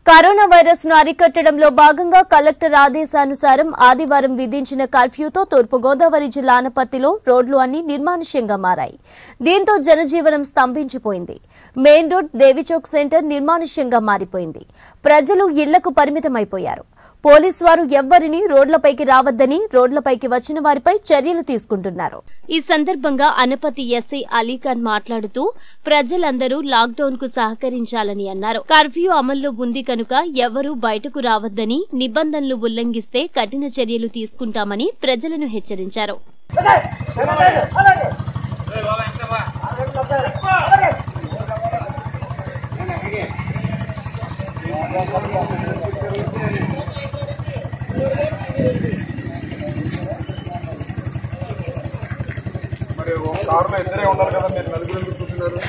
corona virus ను అరికట్టడంలో భాగంగా కలెక్టర్ ఆదేశానుసారం ఆదివారం విధించిన కర్ఫ్యూతో తూర్పుగోదావరి జిల్లా ఆనపత్తిలో రోడ్లు అన్ని నిర్మానుష్యంగా మారాయి దీంతో జనజీవనం స్తంభించిపోయింది మెయిన్ రోడ్ దేవిచౌక్ సెంటర్ నిర్మానుష్యంగా మారిపోయింది ప్రజలు ఇళ్లకు పరిమితమైపోయారు పోలీసు వారు ఎవ్వరిని రోడ్లపైకి రావద్దని రోడ్లపైకి వచ్చిన వారిపై చర్యలు తీసుకుంటున్నారు ఈ సందర్భంగా అనపతి ఎస్ఐ అలీఖాన్ మాట్లాడుతూ ప్రజలందరూ లాక్డౌన్ కు సహకరించాలని అన్నారు కర్ఫ్యూ అమల్లో ఉంది కనుక ఎవరూ బయటకు రావద్దని నిబంధనలు ఉల్లంఘిస్తే కఠిన చర్యలు తీసుకుంటామని ప్రజలను హెచ్చరించారు మరి ఒక కారులో ఇద్దరే ఉండాలి కదా మీరు నలుగురు ఎందుకు కూర్చున్నారు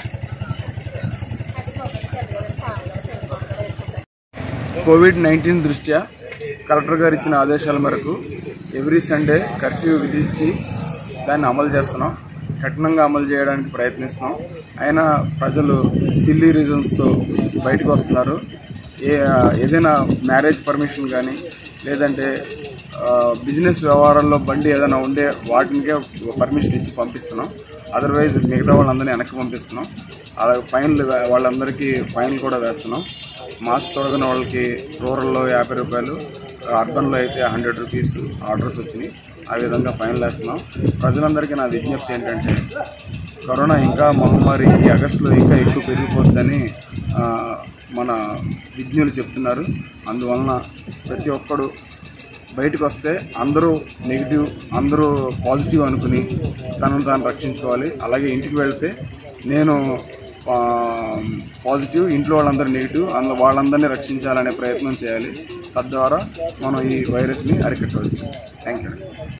కోవిడ్ నైన్టీన్ దృష్ట్యా కలెక్టర్ గారు ఇచ్చిన ఆదేశాల మేరకు ఎవ్రీ సండే కర్ఫ్యూ విధించి దాన్ని అమలు చేస్తున్నాం కఠినంగా అమలు చేయడానికి ప్రయత్నిస్తున్నాం అయినా ప్రజలు సిల్లీ రీజన్స్తో బయటకు వస్తున్నారు ఏ ఏదైనా మ్యారేజ్ పర్మిషన్ కానీ లేదంటే ఆ, బిజినెస్ వ్యవహారాల్లో బండి ఏదైనా ఉండే వాటికే పర్మిషన్ ఇచ్చి పంపిస్తున్నాం అదర్వైజ్ మిగతా వాళ్ళందరినీ వెనక్కి పంపిస్తున్నాం అలాగే ఫైన్లు వే- వాళ్ళందరికీ ఫైన్ కూడా వేస్తున్నాం మాస్క్ తొడగిన వాళ్ళకి రూరల్లో యాభై రూపాయలు అర్బన్లో అయితే హండ్రెడ్ రూపీస్ ఆర్డర్స్ వచ్చినాయి ఆ విధంగా ఫైన్లు వేస్తున్నాం ప్రజలందరికీ నా విజ్ఞప్తి ఏంటంటే కరోనా ఇంకా మహమ్మారి ఈ ఆగస్టులో ఇంకా ఎక్కువ పెరిగిపోతుందని ఆ, మన విజ్ఞులు చెప్తున్నారు అందువలన ప్రతి ఒక్కడు బయటకు వస్తే అందరూ నెగిటివ్ అందరూ పాజిటివ్ అనుకుని తనను తాను రక్షించుకోవాలి అలాగే ఇంటికి వెళ్తే నేను ఆ, పాజిటివ్ ఇంట్లో వాళ్ళందరూ నెగిటివ్ అందులో వాళ్ళందరినీ రక్షించాలనే ప్రయత్నం చేయాలి తద్వారా మనం ఈ వైరస్ని అరికట్టవచ్చు థ్యాంక్ యూ